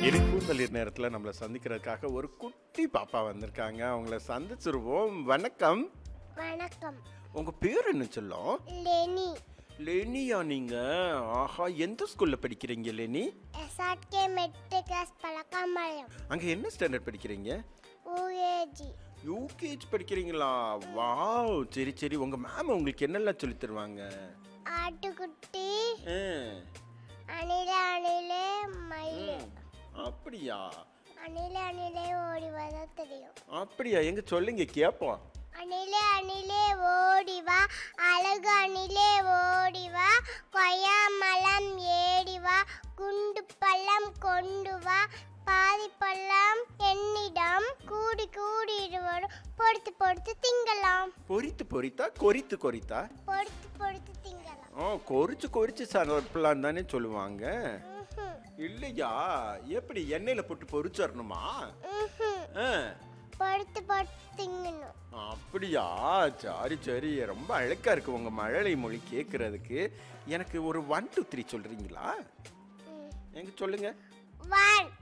இடுப்பூந்தளிர் நேரத்தில் நம்மளை சந்திக்கிறதுக்காக ஒரு குட்டி பாப்பா வந்திருக்காங்க அவங்கள சந்திச்சிருவோம் வணக்கம் வணக்கம் உங்கள் பேர் என்ன சொல்லும் லெனி லெனியா நீங்கள் ஆஹா எந்த ஸ்கூலில் படிக்கிறீங்க Leni SRK matric class Pazhakkampalayam அங்கே என்ன ஸ்டாண்டர்ட் படிக்கிறீங்க யூஏஜி யூகேஜி படிக்கிறீங்களா வாவ் சரி சரி உங்கள் மேம் உங்களுக்கு என்னெல்லாம் சொல்லித் தருவாங்க ஆட்டுக்குட்டி ஆ, அணில அணிலே மயில் ம், அப்படியா அணில அணிலே ஓடி வர தெரியும் அப்படியா எங்க சொல்லுங்க கேட்போம் அணிலே அணிலே ஓடி வா அழகு அணிலே ஓடி வா கொய்யா மலம் ஏடி வா குண்டு பள்ளம் கொண்டு வா பாதி பள்ளம் என்னிடம் கூடி கூடி இருவரும் பொறுத்து பொறுத்து திங்கலாம் பொரித்து பொரித்தா கொரித்து கொரித்தா பொறுத்து பொறுத்து திங்கலாம் ஆ கொறிச்சு கொறிச்சு சாப்பிடலாம் தானே சொல்லுவாங்க ம்ஹும். இல்லையா எப்படி எண்ணெயில போட்டு பொரிச்சிடணுமா ம்ஹும். ஆ, பொறுத்து பொறுத்து திங்கணும் அப்படியா சரி சரி ரொம்ப அழகா இருக்கு உங்க மழலை மொழி கேட்கறதுக்கு எனக்கு ஒரு ஒன் டூ த்ரீ சொல்றீங்களா ம். எங்க சொல்லுங்க ஒன்